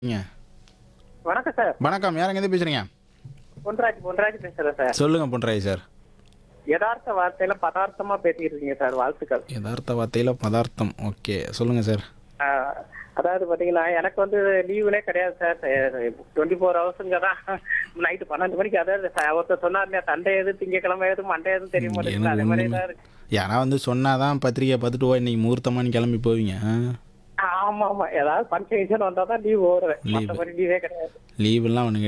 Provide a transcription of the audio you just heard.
நீங்க வணக்கம் சார் வணக்கம் யார் எங்கேருந்து பேசுறீங்க பொன்ராஜ் பொன்ராஜ் பேசுறேன் சார் சொல்லுங்க பொன்ராய் சார் யதார்த்த வார்த்தையில பதார்த்தமா பேசிட்டு இருக்கீங்க சார் வாழ்த்துக்கள் யதார்த்த வார்த்தையில் பதார்த்தம் ஓகே சொல்லுங்க சார் ஆஹ், அதாவது பாத்தீங்கன்னா எனக்கு வந்து லீவுனே கிடையாது சார் டுவெண்ட்டி ஃபோர் ஹவர்ஸுங்க தான் நைட்டு பன்னெண்டு மணிக்கு அதாவது ச- ஒருத்தர் சொன்னார் இல்லையா சண்டே எது திங்கக்கிழமை எது மண்டே எதுவும் தெரிய மாட்டேங்குது அதே மாதிரி தான் இருக்கு யாரா வந்து சொன்னாதான் பத்திரிக்கை பார்த்துட்டு போய் இன்னைக்கு முகூர்த்தமானு கிளம்பி போவீங்க ஆமா ஆமா ஏதாவது ஃபங்க்ஷன் வந்தா தான் லீவ் ஓடுறேன் Leave. மற்றபடி லீவே கிடையாது லீவெல்லாம் ஒன்று